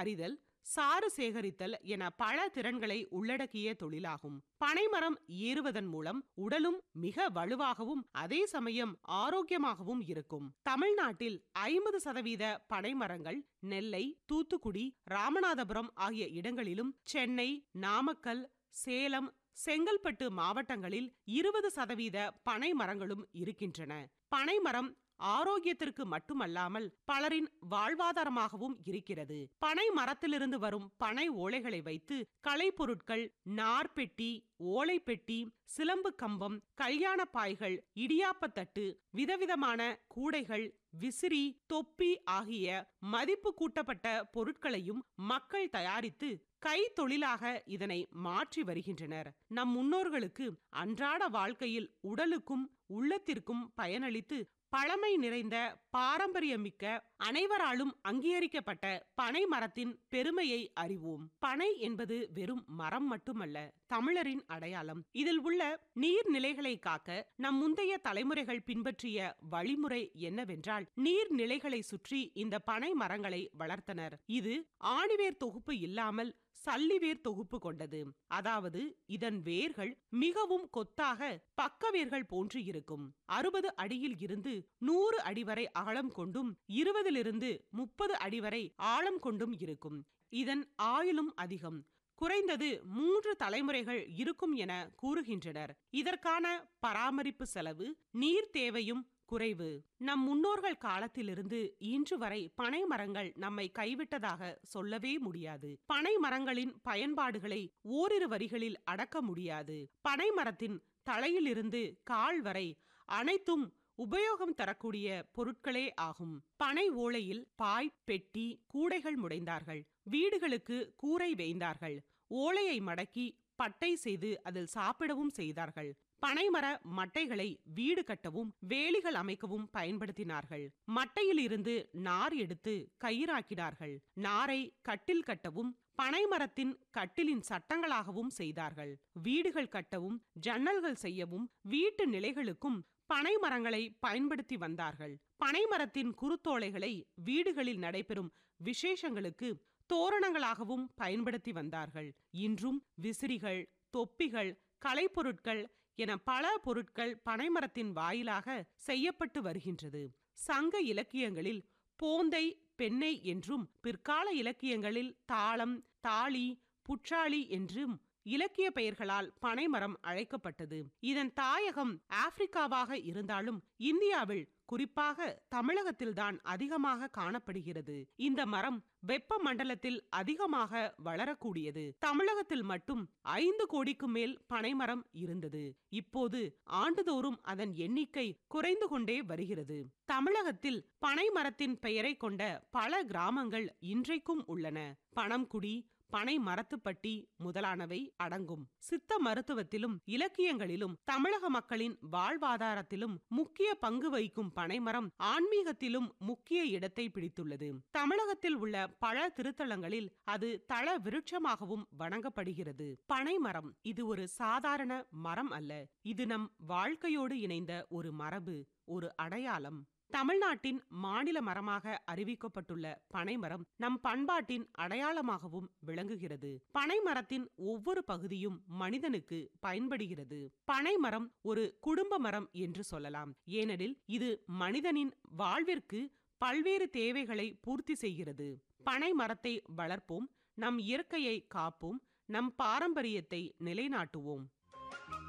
அறிதல் சாறு சேகரித்தல் என பல திறன்களை உள்ளடக்கிய தொழிலாகும் பனைமரம் ஏறுவதன் மூலம் உடலும் மிக வலுவாகவும் அதே சமயம் ஆரோக்கியமாகவும் இருக்கும் தமிழ்நாட்டில் ஐம்பது சதவீத பனைமரங்கள் நெல்லை தூத்துக்குடி ராமநாதபுரம் ஆகிய இடங்களிலும் சென்னை நாமக்கல் சேலம் செங்கல்பட்டு மாவட்டங்களில் இருபது சதவீத பனை மரங்களும் இருக்கின்றன பனைமரம் ஆரோக்கியத்திற்கு மட்டுமல்லாமல் பலரின் வாழ்வாதாரமாகவும் இருக்கிறது பனை மரத்திலிருந்து வரும் பனை ஓலைகளை வைத்து கலைப்பொருட்கள் நார்பெட்டி ஓலைப்பெட்டி சிலம்பு கம்பம் கல்யாண பாய்கள் இடியாப்பத்தட்டு விதவிதமான கூடைகள் விசிறி தொப்பி ஆகிய மதிப்பு கூட்டப்பட்ட பொருட்களையும் மக்கள் தயாரித்து கை தொழிலாக இதனை மாற்றி வருகின்றனர் நம் முன்னோர்களுக்கு அன்றாட வாழ்க்கையில் உடலுக்கும் உள்ளத்திற்கும் பயனளித்து பழமை நிறைந்த பாரம்பரியமிக்க அனைவராலும் அங்கீகரிக்கப்பட்ட பனை மரத்தின் பெருமையை அறிவோம் பனை என்பது வெறும் மரம் மட்டுமல்ல தமிழரின் அடையாளம் இதில் உள்ள நீர்நிலைகளை காக்க நம் முந்தைய தலைமுறைகள் பின்பற்றிய வழிமுறை என்னவென்றால் நீர்நிலைகளை சுற்றி இந்த பனை மரங்களை வளர்த்தனர் இது ஆணிவேர் தொகுப்பு இல்லாமல் சல்லிவேர் தொகுப்பு கொண்டது அதாவது இதன் வேர்கள் மிகவும் கொத்தாக பக்க வேர்கள் போன்று இருக்கும் அறுபது அடியில் இருந்து நூறு அடி வரை அகலம் கொண்டும் இருபதிலிருந்து முப்பது அடி வரை ஆழம் கொண்டும் இருக்கும் இதன் ஆயுளும் அதிகம் குறைந்தது மூன்று தலைமுறைகள் இருக்கும் என கூறுகின்றனர் இதற்கான பராமரிப்பு செலவு நீர் தேவையும் குறைவு நம் முன்னோர்கள் காலத்திலிருந்து இன்று வரை பனை மரங்கள் நம்மை கைவிட்டதாக சொல்லவே முடியாது பனை மரங்களின் பயன்பாடுகளை ஓரிரு வரிகளில் அடக்க முடியாது பனை மரத்தின் தலையிலிருந்து கால் வரை அனைத்தும் உபயோகம் தரக்கூடிய பொருட்களே ஆகும் பனை ஓலையில் பாய் பெட்டி கூடைகள் முடைந்தார்கள் வீடுகளுக்கு கூரை வேய்ந்தார்கள் ஓலையை மடக்கி பட்டை செய்து அதில் சாப்பிடவும் செய்தார்கள் பனைமர மட்டைகளை வீடு கட்டவும் வேலிகள் அமைக்கவும் பயன்படுத்தினார்கள் மட்டையில் இருந்து நார் எடுத்து கயிறாக்கினார்கள் நாரை கட்டில் கட்டவும் பனைமரத்தின் கட்டிலின் சட்டங்களாகவும் செய்தார்கள் வீடுகள் கட்டவும் ஜன்னல்கள் செய்யவும் வீட்டு நிலைகளுக்கும் பனை மரங்களை பயன்படுத்தி வந்தார்கள் பனைமரத்தின் குருத்தோலைகளை வீடுகளில் நடைபெறும் விசேஷங்களுக்கு தோரணங்களாகவும் பயன்படுத்தி வந்தார்கள் இன்றும் விசிறிகள் தொப்பிகள் கலைப்பொருட்கள் என பல பொருட்கள் பனைமரத்தின் வாயிலாக செய்யப்பட்டு வருகின்றது சங்க இலக்கியங்களில் போந்தை பெண்ணை என்றும் பிற்கால இலக்கியங்களில் தாளம் தாளி புற்றாளி என்றும் இலக்கிய பெயர்களால் பனைமரம் அழைக்கப்பட்டது இதன் தாயகம் ஆப்பிரிக்காவாக இருந்தாலும் இந்தியாவில் குறிப்பாக தமிழகத்தில்தான் அதிகமாக காணப்படுகிறது இந்த மரம் வெப்ப மண்டலத்தில் அதிகமாக வளரக்கூடியது தமிழகத்தில் மட்டும் ஐந்து கோடிக்கு மேல் பனைமரம் இருந்தது இப்போது ஆண்டுதோறும் அதன் எண்ணிக்கை குறைந்து கொண்டே வருகிறது தமிழகத்தில் பனைமரத்தின் பெயரை கொண்ட பல கிராமங்கள் இன்றைக்கும் உள்ளன பணம்குடி பனை மரத்துப்பட்டி முதலானவை அடங்கும் சித்த மருத்துவத்திலும் இலக்கியங்களிலும் தமிழக மக்களின் வாழ்வாதாரத்திலும் முக்கிய பங்கு வகிக்கும் பனைமரம் ஆன்மீகத்திலும் முக்கிய இடத்தை பிடித்துள்ளது தமிழகத்தில் உள்ள பல திருத்தலங்களில் அது தள விருட்சமாகவும் வணங்கப்படுகிறது பனைமரம் இது ஒரு சாதாரண மரம் அல்ல இது நம் வாழ்க்கையோடு இணைந்த ஒரு மரபு ஒரு அடையாளம் தமிழ்நாட்டின் மாநில மரமாக அறிவிக்கப்பட்டுள்ள பனைமரம் நம் பண்பாட்டின் அடையாளமாகவும் விளங்குகிறது பனைமரத்தின் ஒவ்வொரு பகுதியும் மனிதனுக்கு பயன்படுகிறது பனைமரம் ஒரு குடும்ப மரம் என்று சொல்லலாம் ஏனெனில் இது மனிதனின் வாழ்விற்கு பல்வேறு தேவைகளை பூர்த்தி செய்கிறது பனை மரத்தை வளர்ப்போம் நம் இயற்கையை காப்போம் நம் பாரம்பரியத்தை நிலைநாட்டுவோம்